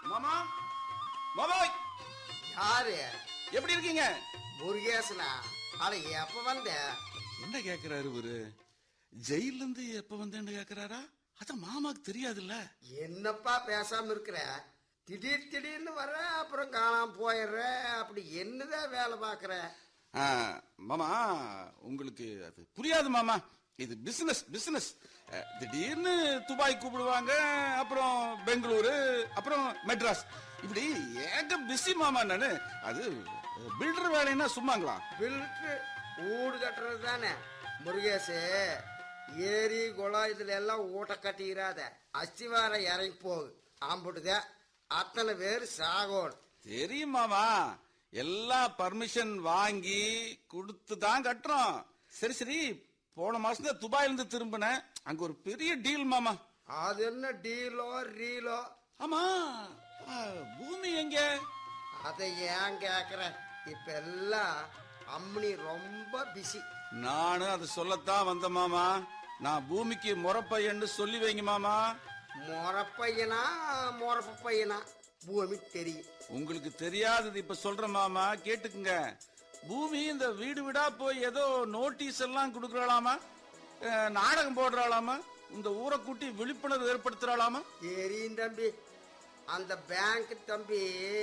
மாமா மாமாய் யாரு எப்படி இருக்கீங்க முருகேசனா அட எப்ப வந்த என்ன கேக்குறாரு இவரு ஜெயில இருந்து எப்ப வந்தேன்னு கேக்குறாரா அதான் மாமாக்கு தெரியாதுல்ல என்னப்பா பேசாம இருக்கிற திடீர் திடீர்னு வர அப்புறம் காணாம போயிடுற அப்படி என்னதான் வேலை பாக்குற ஆ, மாமா உங்களுக்கு அது புரியாது மாமா இது பிசினஸ் பிசினஸ் திடீர்னு துபாய் கூப்பிடுவாங்க அப்புறம் பெங்களூரு அப்புறம் மெட்ராஸ் இப்படி ஏக பிஸி மாமா நானு அது பில்டர் வேலைன்னா சும்மாங்களா பில்ட்டு ஊடு கட்டுறது தானே முருகேசு ஏரி குளம் இதுல எல்லாம் ஊட்ட கட்டிக்கிறாத அஸ்திவாரம் இறங்கி போகு ஆம்புட்டுத அத்தனை பேர் சாகோணும் தெரியும் மாமா எல்லா பர்மிஷன் வாங்கி கொடுத்து தான் கட்டுறோம் சரி சரி போன மாசம் தான் துபாயில இருந்து திரும்பினேன் அங்க ஒரு பெரிய டீல் மாமா அது என்ன டீலோ ரீலோ ஆமா ஆ, பூமி எங்க அதை ஏன் கேக்குற இப்ப எல்லாம் அம்மனி ரொம்ப பிஸி நானும் அது சொல்லத்தான் வந்த மாமா நான் பூமிக்கு முறப்பையன்னு சொல்லி வைங்க மாமா முறப்பையனா முறப்ப பையனா பூமி தெரியும் உங்களுக்கு தெரியாதது இப்ப சொல்றேன் மாமா கேட்டுக்குங்க பூமி இந்த வீடு வீடா போய் ஏதோ நோட்டீஸ் எல்லாம் கொடுக்கறாளாமா அஹ், நாடகம் போடுறாளாமா இந்த ஊரை கூட்டி விழிப்புணர்வு ஏற்படுத்துறாளாமா தெரியும் தம்பி அந்த பேங்க் தம்பி